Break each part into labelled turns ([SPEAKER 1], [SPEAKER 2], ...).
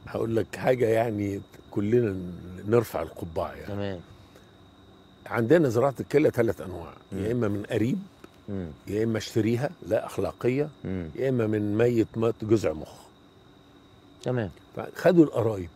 [SPEAKER 1] هقول لك حاجه يعني كلنا نرفع القبعه يعني
[SPEAKER 2] تمام
[SPEAKER 1] عندنا زراعه الكلى ثلاث انواع
[SPEAKER 2] مم.
[SPEAKER 1] يا اما من قريب
[SPEAKER 2] مم.
[SPEAKER 1] يا اما اشتريها لا اخلاقيه
[SPEAKER 2] مم.
[SPEAKER 1] يا اما من ميت مات جزع مخ
[SPEAKER 2] تمام
[SPEAKER 1] فخدوا القرايب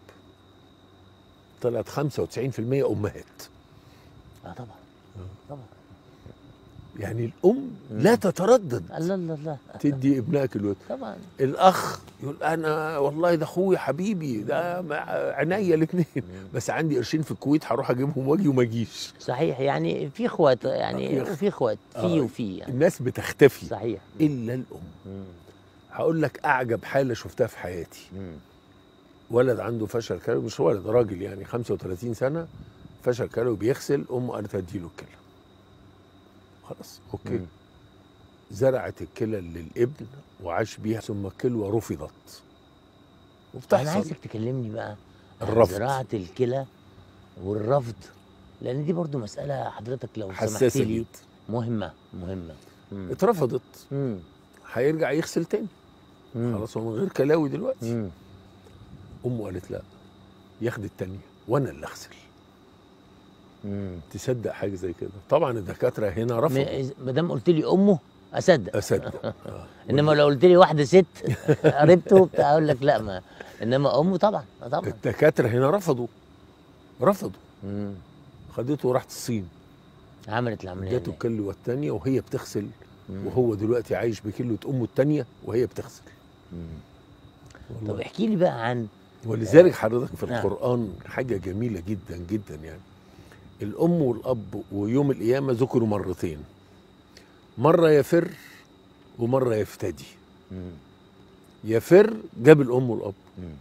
[SPEAKER 1] طلعت 95% امهات
[SPEAKER 2] اه طبعا طبعا
[SPEAKER 1] يعني الام لا تتردد
[SPEAKER 2] لا لا لا
[SPEAKER 1] تدي ابنها كيلو
[SPEAKER 2] طبعا
[SPEAKER 1] الاخ يقول انا والله ده اخويا حبيبي ده مع- عينيا الاثنين بس عندي قرشين في الكويت هروح اجيبهم واجي وما اجيش
[SPEAKER 2] صحيح يعني في اخوات يعني
[SPEAKER 1] آه، في
[SPEAKER 2] في اخوات في
[SPEAKER 1] آه.
[SPEAKER 2] وفي يعني
[SPEAKER 1] الناس بتختفي
[SPEAKER 2] صحيح
[SPEAKER 1] الا الام
[SPEAKER 2] مم.
[SPEAKER 1] هقول لك اعجب حاله شفتها في حياتي
[SPEAKER 2] مم.
[SPEAKER 1] ولد عنده فشل كلوي مش ولد راجل يعني 35 سنه فشل كلوي بيغسل امه قالت هديله الكلى خلاص اوكي
[SPEAKER 2] مم.
[SPEAKER 1] زرعت الكلى للابن وعاش بيها ثم الكلوه رفضت
[SPEAKER 2] انا
[SPEAKER 1] وبتحصل
[SPEAKER 2] عايزك تكلمني بقى عن
[SPEAKER 1] الرفض.
[SPEAKER 2] زراعه الكلى والرفض لان دي برضو مساله حضرتك لو سمحت
[SPEAKER 1] حساسه
[SPEAKER 2] لي
[SPEAKER 1] جدا
[SPEAKER 2] مهمه مهمه مم.
[SPEAKER 1] اترفضت
[SPEAKER 2] مم.
[SPEAKER 1] هيرجع يغسل تاني
[SPEAKER 2] مم.
[SPEAKER 1] خلاص هو من غير كلاوي دلوقتي
[SPEAKER 2] مم.
[SPEAKER 1] امه قالت لا ياخد التانية وانا اللي اغسل
[SPEAKER 2] مم.
[SPEAKER 1] تصدق حاجه زي كده طبعا الدكاتره هنا رفضوا
[SPEAKER 2] ما دام قلت لي امه اصدق
[SPEAKER 1] اصدق آه.
[SPEAKER 2] انما لو قلت لي واحده ست قريبته بتاع اقول لك لا ما انما امه طبعا آه طبعا
[SPEAKER 1] الدكاتره هنا رفضوا رفضوا
[SPEAKER 2] مم.
[SPEAKER 1] خدته وراحت الصين
[SPEAKER 2] عملت العمليه
[SPEAKER 1] ادته
[SPEAKER 2] هناك.
[SPEAKER 1] الكلوه الثانيه وهي بتغسل
[SPEAKER 2] مم.
[SPEAKER 1] وهو دلوقتي عايش بكلوه امه الثانيه وهي بتغسل
[SPEAKER 2] مم. طب
[SPEAKER 1] والله.
[SPEAKER 2] احكي لي بقى عن
[SPEAKER 1] ولذلك حضرتك في
[SPEAKER 2] نعم.
[SPEAKER 1] القران حاجه جميله جدا جدا يعني الام والاب ويوم القيامه ذكروا مرتين مره يفر ومره يفتدي
[SPEAKER 2] مم.
[SPEAKER 1] يفر جاب الام والاب
[SPEAKER 2] مم.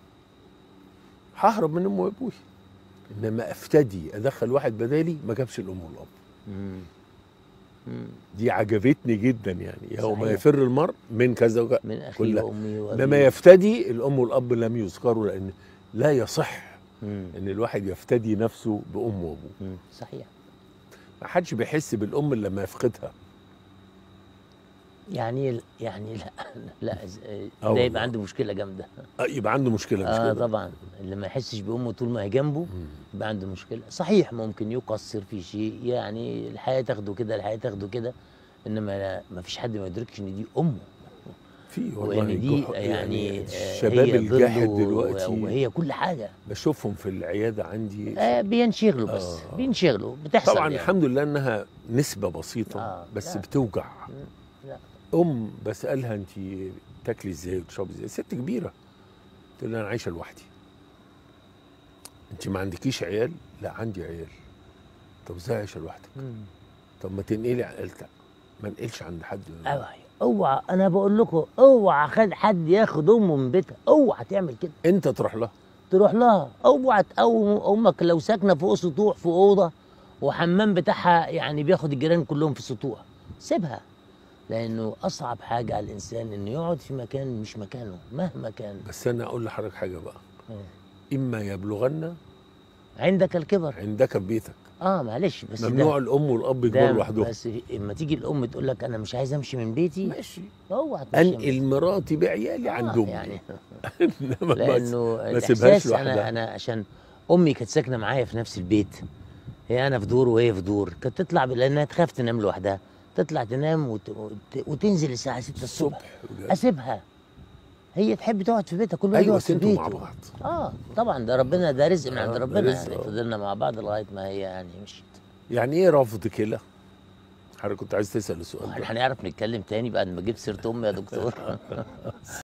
[SPEAKER 1] ههرب من امي وابوي انما افتدي ادخل واحد بدالي ما جابش الام والاب
[SPEAKER 2] مم. مم.
[SPEAKER 1] دي عجبتني جدا يعني يوم
[SPEAKER 2] صحيح.
[SPEAKER 1] يفر المرء من كذا وكذا
[SPEAKER 2] من اخي
[SPEAKER 1] كلها.
[SPEAKER 2] وامي
[SPEAKER 1] انما
[SPEAKER 2] وأبي.
[SPEAKER 1] يفتدي الام والاب لم يذكروا لان لا يصح
[SPEAKER 2] مم.
[SPEAKER 1] ان الواحد يفتدي نفسه بامه وابوه
[SPEAKER 2] مم. صحيح
[SPEAKER 1] ما حدش بيحس بالام الا لما يفقدها
[SPEAKER 2] يعني يعني لا لا إز-
[SPEAKER 1] آه
[SPEAKER 2] ده
[SPEAKER 1] والله.
[SPEAKER 2] يبقى عنده مشكله جامده
[SPEAKER 1] آه، يبقى عنده مشكله مش
[SPEAKER 2] اه
[SPEAKER 1] كده
[SPEAKER 2] طبعا اللي ما يحسش بامه طول ما هي جنبه
[SPEAKER 1] مم.
[SPEAKER 2] يبقى عنده مشكله صحيح ممكن يقصر في شيء يعني الحياه تاخده كده الحياه تاخده كده انما لا ما فيش حد ما يدركش ان دي امه
[SPEAKER 1] في والله
[SPEAKER 2] وان دي
[SPEAKER 1] جح-
[SPEAKER 2] يعني آه،
[SPEAKER 1] الشباب
[SPEAKER 2] هي
[SPEAKER 1] الجاهد
[SPEAKER 2] ظله
[SPEAKER 1] دلوقتي
[SPEAKER 2] وهي كل حاجه
[SPEAKER 1] بشوفهم في العياده عندي
[SPEAKER 2] آه بينشغلوا بس
[SPEAKER 1] آه.
[SPEAKER 2] بينشغلوا بتحصل
[SPEAKER 1] طبعا
[SPEAKER 2] يعني.
[SPEAKER 1] الحمد لله انها نسبه بسيطه
[SPEAKER 2] آه،
[SPEAKER 1] بس
[SPEAKER 2] لا.
[SPEAKER 1] بتوجع
[SPEAKER 2] لا.
[SPEAKER 1] ام بسالها انت تاكلي ازاي وتشربي ازاي ست كبيره تقول لي انا عايشه لوحدي انت ما عندكيش عيال لا عندي عيال طب ازاي عايشه لوحدك
[SPEAKER 2] مم.
[SPEAKER 1] طب ما تنقلي قالت لا ما انقلش عند حد
[SPEAKER 2] أيوة. اوعى انا بقول لكم اوعى خد حد ياخد امه من بيتها اوعى تعمل كده
[SPEAKER 1] انت تروح لها
[SPEAKER 2] تروح لها اوعى تقوم امك لو ساكنه فوق سطوح في اوضه وحمام بتاعها يعني بياخد الجيران كلهم في السطوح سيبها لانه اصعب حاجه على الانسان انه يقعد في مكان مش مكانه مهما كان
[SPEAKER 1] بس انا اقول لحضرتك حاجه بقى
[SPEAKER 2] آه.
[SPEAKER 1] اما يبلغن
[SPEAKER 2] عندك الكبر
[SPEAKER 1] عندك في بيتك
[SPEAKER 2] اه معلش بس
[SPEAKER 1] ممنوع
[SPEAKER 2] ده
[SPEAKER 1] الام والاب
[SPEAKER 2] ده
[SPEAKER 1] يكبروا لوحدهم
[SPEAKER 2] بس اما تيجي الام تقول لك انا مش عايز امشي من بيتي
[SPEAKER 1] ماشي
[SPEAKER 2] اوعى تمشي من
[SPEAKER 1] انقل مراتي بعيالي
[SPEAKER 2] آه،
[SPEAKER 1] عند امي
[SPEAKER 2] يعني
[SPEAKER 1] انما ما-
[SPEAKER 2] لانه
[SPEAKER 1] ما سيبهاش
[SPEAKER 2] الاحساس
[SPEAKER 1] لوحدها.
[SPEAKER 2] انا انا عشان امي كانت ساكنه معايا في نفس البيت هي انا في دور وهي في دور كانت تطلع لانها تخاف تنام لوحدها تطلع تنام وت... وت... وتنزل الساعه 6 الصبح
[SPEAKER 1] الصبح
[SPEAKER 2] اسيبها هي تحب تقعد في بيتها كل واحد
[SPEAKER 1] ايوه
[SPEAKER 2] يقعد
[SPEAKER 1] بس
[SPEAKER 2] في
[SPEAKER 1] انتوا
[SPEAKER 2] بيته
[SPEAKER 1] مع بعض
[SPEAKER 2] اه طبعا ده ربنا ده رزق من
[SPEAKER 1] آه،
[SPEAKER 2] عند
[SPEAKER 1] ده
[SPEAKER 2] ربنا
[SPEAKER 1] رزق،
[SPEAKER 2] يعني
[SPEAKER 1] آه.
[SPEAKER 2] فضلنا مع بعض لغايه ما هي يعني مشيت
[SPEAKER 1] يعني ايه رفض كلى حضرتك كنت عايز تسال السؤال ده
[SPEAKER 2] احنا هنعرف نتكلم تاني بعد ما جبت سيره امي يا دكتور